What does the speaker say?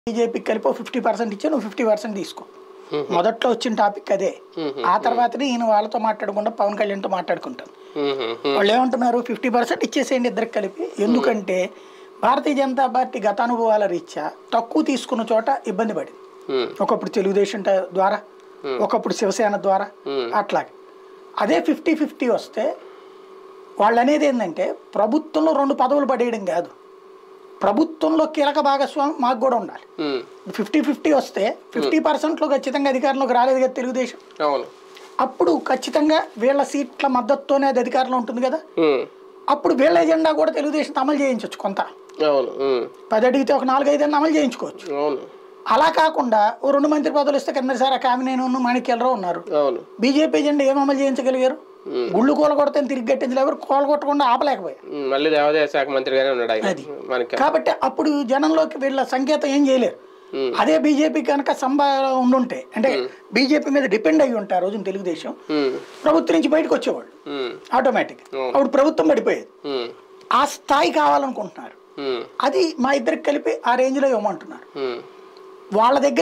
బీజేపీకి కలిపి fifty percent ఇచ్చా నువ్వు ఫిఫ్టీ పర్సెంట్ తీసుకో మొదట్లో వచ్చిన టాపిక్ అదే ఆ తర్వాతనే ఈయన వాళ్ళతో మాట్లాడకుండా పవన్ కళ్యాణ్తో మాట్లాడుకుంటాను వాళ్ళు ఏమంటున్నారు ఫిఫ్టీ పర్సెంట్ ఇచ్చేసేయండి ఇద్దరికి కలిపి ఎందుకంటే భారతీయ జనతా పార్టీ గత అనుభవాల రీత్యా తక్కువ తీసుకున్న చోట ఇబ్బంది పడింది ఒకప్పుడు తెలుగుదేశం ట- ద్వారా ఒకప్పుడు శివసేన ద్వారా అట్లాగే అదే ఫిఫ్టీ ఫిఫ్టీ వస్తే వాళ్ళు అనేది ఏంటంటే ప్రభుత్వంలో రెండు పదవులు పడేయడం కాదు ప్రభుత్వంలో కీలక భాగస్వామి మాకు కూడా ఉండాలి ఫిఫ్టీ ఫిఫ్టీ వస్తే ఫిఫ్టీ పర్సెంట్లో ఖచ్చితంగా అధికారంలోకి రాలేదు కదా తెలుగుదేశం అవును అప్పుడు ఖచ్చితంగా వీళ్ళ సీట్ల మద్దతుతోనే అది అధికారంలో ఉంటుంది కదా ఉమ్. అప్పుడు వీళ్ళ ఎజెండా కూడా తెలుగుదేశం అమలు చేయించవచ్చు కొంత అవును ఉమ్. పది అడిగితే ఒక నాలుగైదు అమలు చేయించుకోవచ్చు అవును అలా కాకుండా ఓ రెండు మంత్రి పదవులు ఇస్తే కిందసారి కామినేని మాణిక్యాలరావు ఉన్నారు అవును బీజేపీ ఎజెండా ఏం అమలు చేయించగలిగారు గుళ్ళు కూల కొడితే తిరిగి కట్టించలేదు ఎవరు కూల కొట్టకుండా ఆపలేకపోయారు ఉమ్. మళ్ళీ దేవాదాయ శాఖ మంత్రిగానే ఉన్నాడు ఆయన అది. మనకి కాబట్టి అప్పుడు జనంలోకి వీళ్ళ సంకేతం ఏం చేయలేరు ఉమ్. అదే బీజేపీ కనుక సంభా ఉండుంటే అంటే బీజేపీ మీద డిపెండ్ అయ్యి ఉంటారు రోజున తెలుగుదేశం ఉమ్. ప్రభుత్వం నుంచి బయటకు వచ్చేవాళ్ళు ఉమ్. ఆటోమేటిక్ అవును. అప్పుడు ప్రభుత్వం పడిపోయేది ఉమ్. ఆ స్థాయి కావాలనుకుంటున్నారు ఉమ్. అది మా ఇద్దరికి కలిపి ఆ రేంజ్లో ఇవ్వమంటున్నారు ఉమ్. వాళ్ళ దగ్గర